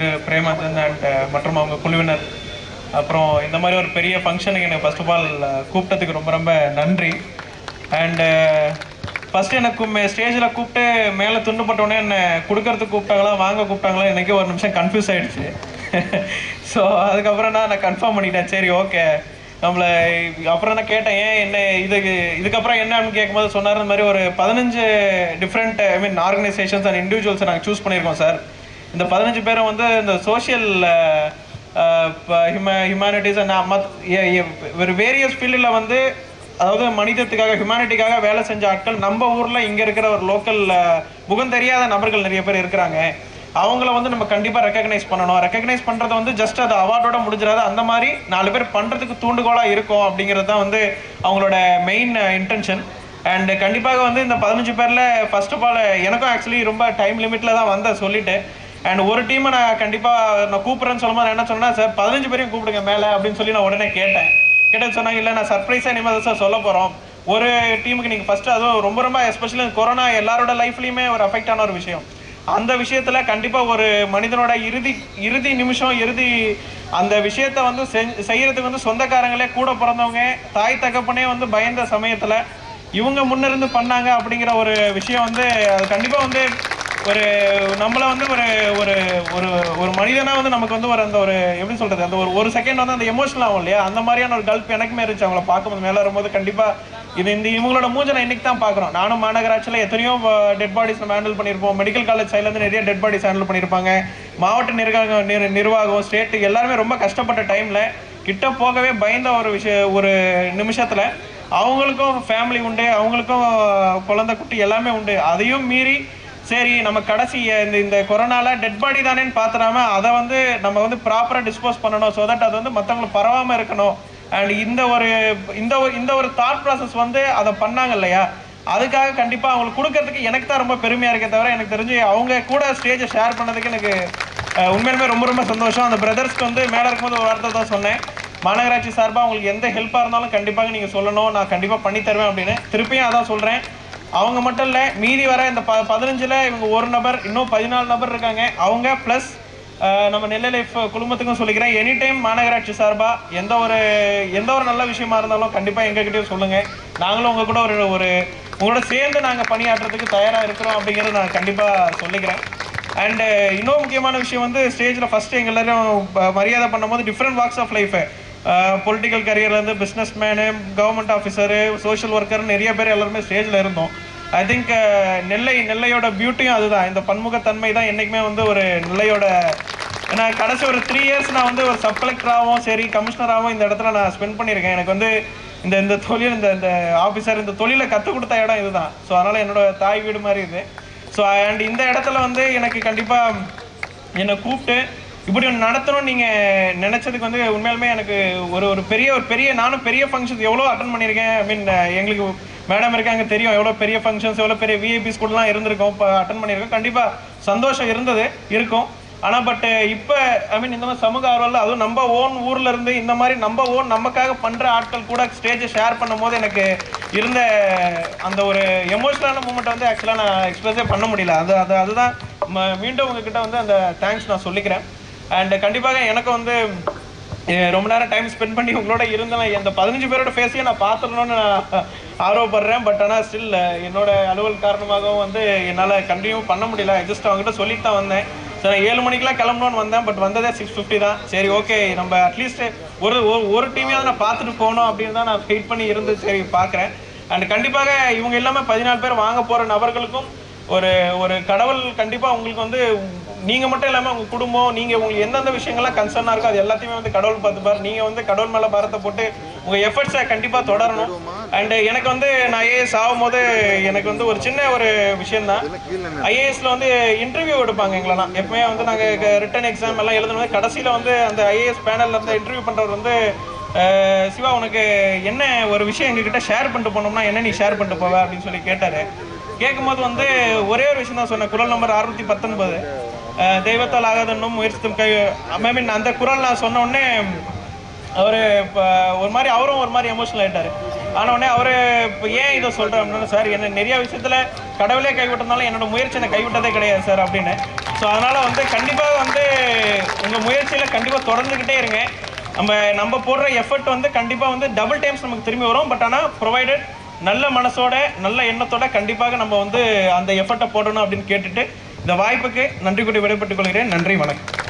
திரு பிரேமச்சந்த் and மற்றும் அவங்க குழுவினர் அப்புறம் இந்த மாதிரி ஒரு பெரிய ஃபங்க்ஷனுக்கு எனக்கு ஃபர்ஸ்ட் ஆஃப் ஆல் கூப்பிட்டதுக்கு ரொம்ப ரொம்ப நன்றி அண்டு ஃபஸ்ட்டு எனக்கு ஸ்டேஜில் கூப்பிட்டு மேலே துண்டு போட்டோடனே என்னை கொடுக்கறதுக்கு கூப்பிட்டாங்களா வாங்க கூப்பிட்டாங்களா எனக்கே ஒரு நிமிஷம் கன்ஃபியூஸ் ஆயிடுச்சு ஸோ அதுக்கப்புறம் நான் நான் கன்ஃபார்ம் பண்ணிட்டேன் சரி ஓகே நம்மளை அப்புறம் நான் கேட்டேன் ஏன் என்ன இதுக்கு இதுக்கப்புறம் என்ன அப்படின்னு கேட்கும்போது சொன்னார் இந்த மாதிரி ஒரு பதினஞ்சு different I mean organisations and இண்டிவிஜுவல்ஸை நாங்கள் சூஸ் பண்ணியிருக்கோம் சார் இந்த பதினஞ்சு பேரும் வந்து இந்த சோஷியல் ஹியூமனிட்டிஸ் அண்ட் மத் ஒரு வேரியஸ் ஃபீல்டில் வந்து அதாவது மனிதத்துக்காக ஹியூமனிட்டிக்காக வேலை செஞ்ச ஆட்கள் நம்ம ஊரில் இங்கே இருக்கிற ஒரு லோக்கல் முகம் தெரியாத நபர்கள் நிறைய பேர் இருக்கிறாங்க அவங்கள வந்து நம்ம கண்டிப்பாக ரெக்கக்னைஸ் பண்ணணும் ரெக்கக்னைஸ் பண்ணுறது வந்து ஜஸ்ட் அது அவார்டோட முடிஞ்சிடாது அந்த மாதிரி நாலு பேர் பண்ணுறதுக்கு தூண்டுகோலாக இருக்கும் அப்படிங்கிறது தான் வந்து அவங்களோட மெயின் இன்டென்ஷன் அண்ட் கண்டிப்பாக வந்து இந்த பதினஞ்சு பேரில் ஃபர்ஸ்ட் ஆஃப் ஆல் எனக்கும் ஆக்சுவலி ரொம்ப டைம் லிமிட்டில் தான் வந்தேன் சொல்லிட்டு அண்ட் ஒரு டீமை நான் கண்டிப்பாக நான் கூப்பிட்றேன்னு சொல்லும்போது நான் என்ன சொன்னேன் சார் பதினஞ்சு பேரையும் கூப்பிடுங்க மேலே அப்படின்னு சொல்லி நான் உடனே கேட்டேன் கேட்டது சொன்னாங்க இல்லை நான் சர்ப்ரைஸாக இனிமேல் தான் சார் சொல்ல போகிறோம் ஒரு டீமுக்கு நீங்கள் ஃபஸ்ட்டு அதுவும் ரொம்ப ரொம்ப எஸ்பெஷலி கொரோனா எல்லாரோட லைஃப்லையுமே ஒரு அஃபெக்ட் ஆன ஒரு விஷயம் அந்த விஷயத்தில் கண்டிப்பாக ஒரு மனிதனோட இறுதி இறுதி நிமிஷம் இறுதி அந்த விஷயத்த வந்து செஞ் செய்யறதுக்கு வந்து சொந்தக்காரங்களே கூட பிறந்தவங்க தாய் தகப்பனே வந்து பயந்த சமயத்தில் இவங்க முன்னிருந்து பண்ணாங்க அப்படிங்கிற ஒரு விஷயம் வந்து அது கண்டிப்பாக வந்து ஒரு நம்மளை வந்து ஒரு ஒரு ஒரு ஒரு மனிதனா வந்து நமக்கு வந்து ஒரு அந்த ஒரு எப்படி சொல்றது அந்த ஒரு ஒரு செகண்ட் வந்து அந்த எமோஷனல் ஆகும் இல்லையா அந்த மாதிரியான ஒரு கல்ப் எனக்குமே இருந்துச்சு அவங்கள பார்க்கும்போது மேலே வரும்போது கண்டிப்பா இது இந்த இவங்களோட மூஞ்சை நான் இன்னைக்கு தான் பார்க்குறோம் நானும் மாநகராட்சியில் எத்தனையோ டெட் பாடிஸ் நம்ம ஹேண்டில் பண்ணியிருப்போம் மெடிக்கல் காலேஜ் சைட்லேருந்து நிறைய டெட் பாடிஸ் ஹேண்டில் பண்ணியிருப்பாங்க மாவட்ட நிர்வாகம் நிர் நிர்வாகம் ஸ்டேட் எல்லாருமே ரொம்ப கஷ்டப்பட்ட டைமில் கிட்ட போகவே பயந்த ஒரு விஷய ஒரு நிமிஷத்தில் அவங்களுக்கும் ஃபேமிலி உண்டு அவங்களுக்கும் குழந்தை குட்டி எல்லாமே உண்டு அதையும் மீறி சரி நம்ம கடைசி இந்த இந்த கொரோனால டெட் பாடி தானேன்னு பார்த்துடாம அதை வந்து நம்ம வந்து ப்ராப்பராக டிஸ்போஸ் பண்ணணும் ஸோ தட் அது வந்து மற்றவங்களுக்கு பரவாமல் இருக்கணும் அண்ட் இந்த ஒரு இந்த ஒரு இந்த ஒரு தாட் ப்ராசஸ் வந்து அதை பண்ணாங்க இல்லையா அதுக்காக கண்டிப்பாக அவங்களுக்கு கொடுக்கறதுக்கு எனக்கு தான் ரொம்ப பெருமையாக இருக்கே தவிர எனக்கு தெரிஞ்சு அவங்க கூட ஸ்டேஜை ஷேர் பண்ணதுக்கு எனக்கு அஹ், உண்மையிலுமே ரொம்ப ரொம்ப சந்தோஷம் அந்த பிரதர்ஸ்க்கு வந்து மேலே இருக்கும்போது ஒரு வார்த்தை தான் சொன்னேன் மாநகராட்சி சார்பாக உங்களுக்கு எந்த ஹெல்ப்பாக இருந்தாலும் கண்டிப்பாக நீங்கள் சொல்லணும் நான் கண்டிப்பாக பண்ணி தருவேன் அப்படின்னு திருப்பியும் அதான் சொல்கிறேன் அவங்க மட்டும் இல்லை மீதி வர இந்த ப பதினஞ்சில் இவங்க ஒரு நபர் இன்னும் பதினாலு நபர் இருக்காங்க அவங்க ப்ளஸ் நம்ம நெல்லை லைஃப் குடும்பத்துக்கும் சொல்லிக்கிறேன் எனி டைம் மாநகராட்சி சார்பாக எந்த ஒரு எந்த ஒரு நல்ல விஷயமா இருந்தாலும் கண்டிப்பாக எங்ககிட்டயும் சொல்லுங்கள் நாங்களும் உங்கள் கூட ஒரு ஒரு உங்களோட சேர்ந்து நாங்கள் பணியாற்றுறதுக்கு தயாராக இருக்கிறோம் அப்படிங்கிறத நான் கண்டிப்பாக சொல்லிக்கிறேன் அண்டு இன்னும் முக்கியமான விஷயம் வந்து ஸ்டேஜில் ஃபஸ்ட்டு எங்க எல்லாரும் ப- மரியாதை பண்ணும்போது different walks of life political கரியர்லேருந்து businessman government officer social worker நிறைய பேர் எல்லாருமே ஸ்டேஜில் இருந்தோம் ஐ திங்க் நெல்லை நெல்லையோட பியூட்டியும் அதுதான் இந்த பன்முகத்தன்மை தான் என்றைக்குமே வந்து ஒரு நெல்லையோட ஏன்னா கடைசி ஒரு த்ரீ இயர்ஸ் நான் வந்து ஒரு சப் கலெக்டராகவும் சரி கமிஷனராகவும் இந்த இடத்துல நான் ஸ்பெண்ட் பண்ணியிருக்கேன் எனக்கு வந்து இந்த இந்த தொழில் இந்த இந்த ஆஃபீஸர் இந்த தொழிலை கற்றுக் கொடுத்த இடம் இதுதான் ஸோ அதனால் என்னோட தாய் வீடு மாதிரி இது ஸோ அண்ட் இந்த இடத்துல வந்து எனக்கு கண்டிப்பாக என்னை கூப்பிட்டு இப்படி ஒன்று நடத்தணும்னு நீங்கள் நினச்சதுக்கு வந்து உண்மையாலுமே எனக்கு ஒரு ஒரு பெரிய ஒரு பெரிய நானும் பெரிய ஃபங்க்ஷன்ஸ் எவ்வளோ அட்டன் பண்ணியிருக்கேன் ஐ மீன் எங்களுக்கு மேடம் இருக்காங்க தெரியும் எவ்வளோ பெரிய ஃபங்க்ஷன்ஸ் எவ்வளோ பெரிய விஐபிஸ் கூடலாம் இருந்திருக்கோம் இப்போ அட்டன் பண்ணியிருக்கோம் கண்டிப்பாக சந்தோஷம் இருந்தது இருக்கும் ஆனால் பட் இப்போ ஐ மீன் இந்த மாதிரி சமூக ஆர்வலில் அதுவும் நம்ம ஓன் ஊர்ல இருந்து இந்த மாதிரி நம்ம ஓன் நமக்காக பண்ணுற ஆட்கள் கூட ஸ்டேஜை ஷேர் பண்ணும்போது எனக்கு இருந்த அந்த ஒரு எமோஷனலான மூமெண்ட் வந்து ஆக்சுவலாக நான் எக்ஸ்பிரஸே பண்ண முடியல அது அது அதுதான் ம- மீண்டும் உங்ககிட்ட வந்து அந்த தேங்க்ஸ் நான் சொல்லிக்கிறேன் அண்ட் கண்டிப்பாக எனக்கு வந்து அஹ், ரொம்ப நேரம் டைம் ஸ்பெண்ட் பண்ணி உங்களோட இருந்தேன் அந்த பதினஞ்சு பேரோட ஃபேஸையும் நான் பார்த்துடணும்னு நான் ஆர்வப்படுறேன் பட் ஆனால் ஸ்டில் என்னோட அலுவல் காரணமாகவும் வந்து என்னால் கண்டினியூ பண்ண முடியல ஜஸ்ட் அவங்ககிட்ட சொல்லிட்டு தான் வந்தேன் சரி நான் ஏழு மணிக்கெலாம் கிளம்பணும்னு வந்தேன் பட் வந்ததே சிக்ஸ் ஃபிஃப்டி தான் சரி ஓகே நம்ம அட்லீஸ்ட் ஒரு ஒரு- ஒரு டீமையாவது நான் பார்த்துட்டு போகணும் அப்படின்னு தான் நான் வெயிட் பண்ணி இருந்து சரி பார்க்குறேன் அண்ட் கண்டிப்பாக இவங்க இல்லாமல் பதினாலு பேர் வாங்க போகிற நபர்களுக்கும் ஒரு ஒரு கடவுள் கண்டிப்பாக உங்களுக்கு வந்து நீங்கள் மட்டும் இல்லாமல் உங்கள் குடும்பம் நீங்கள் உங்களுக்கு எந்தெந்த விஷயங்கள்லாம் கன்சர்னாக இருக்கோ அது எல்லாத்தையுமே வந்து கடவுள் பார்த்துப்பார் நீங்கள் வந்து கடவுள் மேலே பாரத்தை போட்டு உங்கள் எஃபர்ட்ஸை கண்டிப்பாக தொடரணும் அண்ட் எனக்கு வந்து நான் ஐஏஎஸ் ஆகும்போது எனக்கு வந்து ஒரு சின்ன ஒரு விஷயம்தான் ஐஏஎஸ்ல வந்து இன்டர்வியூ எடுப்பாங்க எங்களெல்லாம் எப்பவுமே வந்து நாங்கள் ரிட்டன் எக்ஸாம் எல்லாம் எழுதணும் கடைசியில் வந்து அந்த ஐஏஎஸ் பேனலில் இருந்து இன்டர்வியூ பண்ணுறவர் வந்து அஹ், சிவா உனக்கு என்ன ஒரு விஷயம் எங்ககிட்ட ஷேர் பண்ணிட்டு போனோம்னா என்ன நீ ஷேர் பண்ணிட்டு போவ அப்படின்னு சொல்லி கேட்டாரு கேட்கும்போது வந்து ஒரே ஒரு விஷயம் தான் சொன்னேன் குரல் நம்பர் அறுநூத்தி பத்தொன்பது அஹ், தெய்வத்தால் ஆகாதன்னும் முயற்சித்தும் கை ஐ மீன் அந்த குரல் நான் சொன்ன உடனே அவர் இப்போ ஒரு மாதிரி அவரும் ஒரு மாதிரி எமோஷனல் ஆயிட்டாரு ஆன உடனே அவர் இப்போ ஏன் இதை சொல்கிறேன் அப்படின்னா சார் என்ன நிறைய விஷயத்தில் கடவுளே கைவிட்டதுனால என்னோட முயற்சி என்னை கைவிட்டதே கிடையாது சார் அப்படின்னு ஸோ அதனால் வந்து கண்டிப்பாக வந்து உங்க முயற்சியில கண்டிப்பா தொடர்ந்துகிட்டே இருங்க நம்ம நம்ம போடுற எஃபர்ட் வந்து கண்டிப்பா வந்து டபுள் டைம்ஸ் நமக்கு திரும்பி வரும் பட் ஆனா ப்ரொவைடட் நல்ல மனசோட நல்ல எண்ணத்தோட கண்டிப்பாக நம்ம வந்து அந்த எஃபர்ட்டை போடணும் அப்படின்னு கேட்டுட்டு இந்த வாய்ப்புக்கு நன்றி கூட்டி விடைபெற்றுக் கொள்கிறேன் நன்றி வணக்கம்